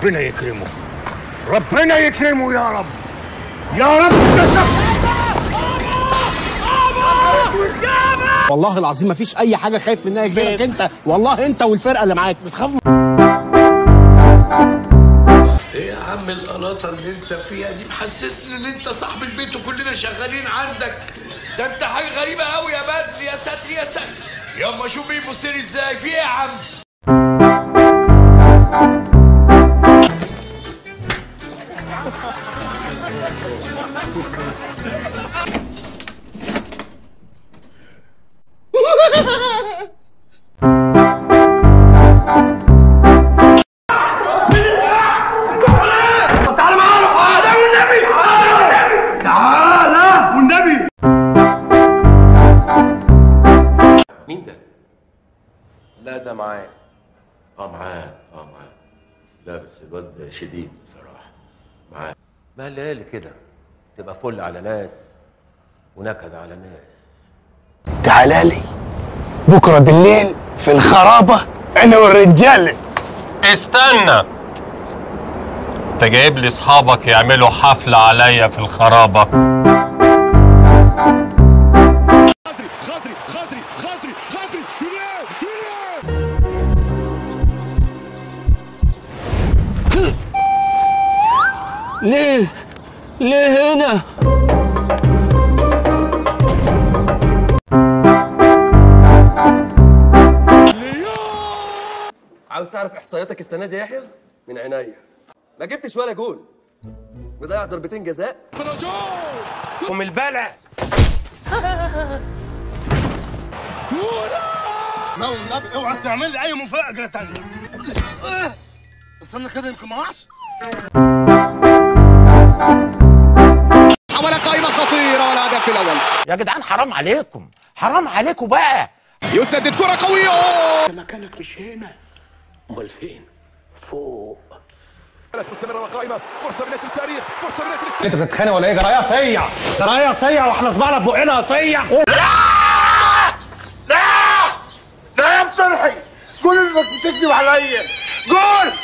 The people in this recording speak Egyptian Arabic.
ربنا يكرمه ربنا يكرمه يا رب يا رب والله العظيم ما فيش اي حاجه خايف منها غيرك انت والله انت والفرقه اللي معاك بتخاف ايه يا عم القلاطه اللي انت فيها دي محسسني ان انت صاحب البيت وكلنا شغالين عندك ده انت حاجه غريبه قوي يا بدر يا ساتر يا ساتر ياما شوف بيبص لي ازاي في ايه يا عم تعالى معانا تعالى والنبي تعالى والنبي مين ده؟ لا ده معايا اه معاه اه معاه لا بس الواد ده شديد بصراحة معاه ما الليالي كده تبقى فل على ناس ونكد على ناس تعالى لي بكره بالليل في الخرابه انا والرجاله استنى انت جايب لي اصحابك يعملوا حفلة عليا في الخرابة ليه ليه هنا عاوز تعرف احصائياتك السنه دي يا يحيى من عينيا ما جبتش ولا جول مضيع ضربتين جزاء قوم البلع لا والنبي اوعى تعمل لي اي مفاجاه تانية استنى كده يمكن ما وقعش حول قائمة خطيرة والهدف الأول يا جدعان حرام عليكم حرام عليكم بقى يسدد كرة قوية مكانك مش هنا امال فين فوق انت بتتخانق ولا ايه جرايه صيع جرايه صيع واحنا صبعنا في بقنا صيع لا لا يا بطرحي قول انك بتكذب عليا قول